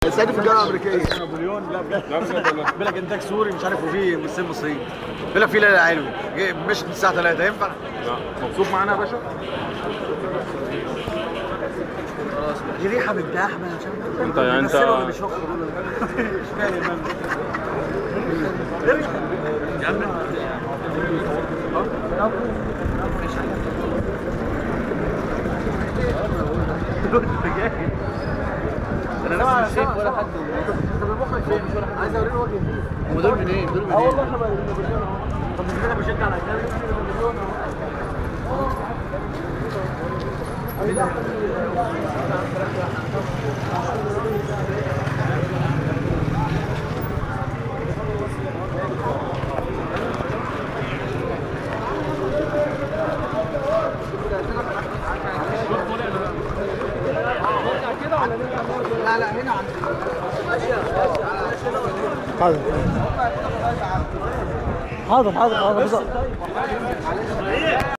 السعيد في الجامعه الامريكيه نابليون لا بجد بيقول لك انتاج سوري مش عارف وفي ممثلين مصريين بيقول لك في ليله علوي جه- مشت من الساعه 3 ينفع؟ لا. مبسوط معانا يا باشا دي ريحه بنت احمد مش عارف انت يعني انت بيمثلوا ولا بيشخصوا مش فاهم انا يا عم انا نفسي مش شايف ولا حد طب المخرج فين مش ولا حد عايز اوريه وجه فيه هم دول منين؟ دول اه منين؟ والله احنا بقى طب مش كده بشجع على الكلام لا لا هنا عند حاضر حاضر حاضر حاضر